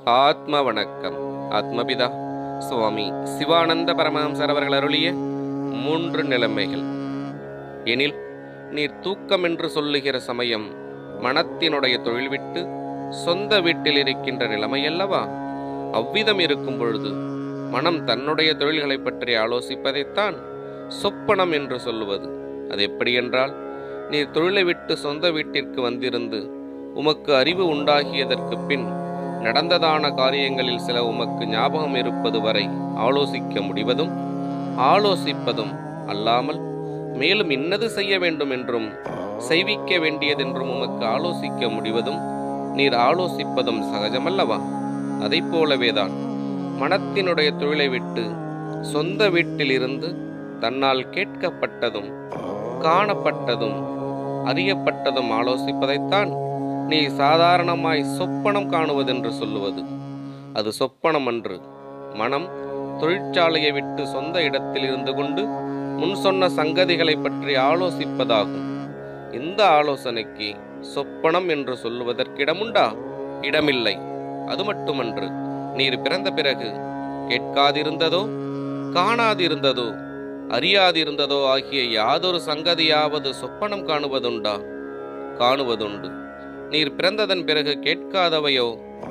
ஆத்ம வணக்கம் ஆத்மபிதா சுவாமி சிவானந்த பரமஹம்சர் அவர்கள் அருளிய மூன்று நிலைமைகள் எனில் நீர் தூக்கம் என்று சொல்லுகிற சமயம் மனத்தினுடைய தொழில் விட்டு சொந்த வீட்டில் இருக்கின்ற நிலைமையல்லவா அவ்விதம் இருக்கும் பொழுது மனம் தன்னுடைய தொழில்களை பற்றி ஆலோசிப்பதைத்தான் சொப்பனம் என்று சொல்லுவது அது எப்படி என்றால் நீர் தொழிலை விட்டு சொந்த வீட்டிற்கு வந்திருந்து உமக்கு அறிவு உண்டாகியதற்கு பின் நடந்ததான காரியங்களில் சில உமக்கு ஞாபகம் இருப்பது வரை ஆலோசிக்க முடிவதும் ஆலோசிப்பதும் அல்லாமல் மேலும் இன்னது செய்ய வேண்டும் என்றும் செய்விக்க வேண்டியதென்றும் உமக்கு ஆலோசிக்க முடிவதும் நீர் ஆலோசிப்பதும் சகஜமல்லவா அதைப் போலவேதான் மனத்தினுடைய தொழிலை விட்டு சொந்த வீட்டிலிருந்து தன்னால் கேட்கப்பட்டதும் காணப்பட்டதும் அறியப்பட்டதும் ஆலோசிப்பதைத்தான் நீ சாதாரணமாய் சொப்பனம் காணுவதென்று சொல்லுவது அது சொப்பனம் அன்று மனம் தொழிற்சாலையை விட்டு சொந்த இடத்தில் இருந்து கொண்டு முன் சொன்ன சங்கதிகளை பற்றி ஆலோசிப்பதாகும் இந்த ஆலோசனைக்கு சொப்பனம் என்று சொல்லுவதற்கிடமுண்டா இடமில்லை அது மட்டுமன்று நீர் பிறந்த பிறகு கேட்காதிருந்ததோ காணாதிருந்ததோ அறியாதிருந்ததோ ஆகிய யாதொரு சங்கதியாவது சொப்பனம் காணுவதுண்டா காணுவதுண்டு நீர் பிறந்ததன் பிறகு கேட்காதவையோ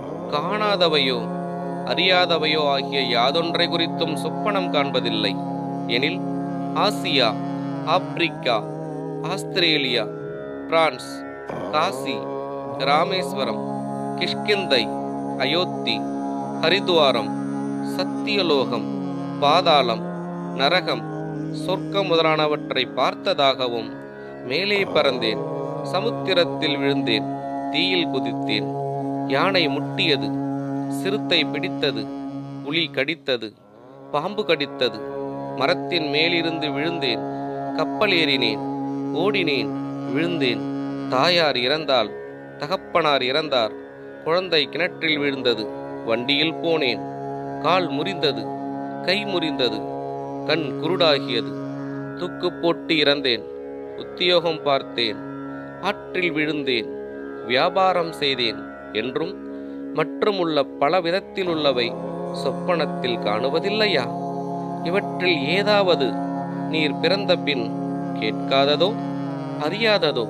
காணாதவையோ அறியாதவையோ ஆகிய யாதொன்றை குறித்தும் சொப்பனம் காண்பதில்லை எனில் Asia Africa Australia France Kashi Rameswaram Kishkindha Ayodhya Haridwar Satyaloka பாதாளம் நரகம் சொர்க்கம் முதலானவற்றை பார்த்ததாகவும் மேலே பறந்தேன் சமுத்திரத்தில் விழுந்தேன் தீயில் குதித்தேன் யானை முட்டியது சிறுத்தை பிடித்தது புலி கடித்தது பாம்பு கடித்தது மரத்தின் மேலிருந்து விழுந்தேன் கப்பல் ஏறினேன் ஓடினேன் விழுந்தேன் தாயார் இறந்தால் தகப்பனார் இறந்தார் குழந்தை கிணற்றில் விழுந்தது வண்டியில் போனேன் கால் முறிந்தது கை முறிந்தது கண் குருடாகியது தூக்கு போட்டு இறந்தேன் உத்தியோகம் பார்த்தேன் ஆற்றில் விழுந்தேன் வியாபாரம் செய்தேன் என்றும் மற்றும் உள்ள பல விதத்தில் உள்ளவை சொப்பனத்தில் காணுவதில்லையா இவற்றில் ஏதாவது நீர் பிறந்த பின் கேட்காததோ அறியாததோ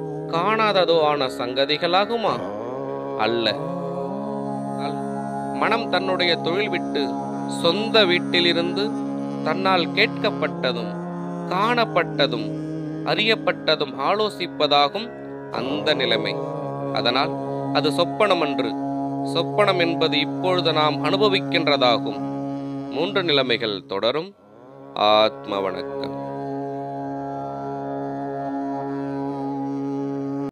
காணாததோ ஆன சங்கதிகளாகுமா அல்ல ஆனால் மனம் தன்னுடைய தொழில் விட்டு சொந்த வீட்டிலிருந்து தன்னால் கேட்கப்பட்டதும் காணப்பட்டதும் அறியப்பட்டதும் ஆலோசிப்பதாகும் அந்த நிலைமை அதனால் அது சொப்பனம் அன்று சொப்பனம் என்பது இப்பொழுது நாம் அனுபவிக்கின்றதாகும் மூன்று நிலைமைகள் தொடரும் ஆத்ம வணக்கம்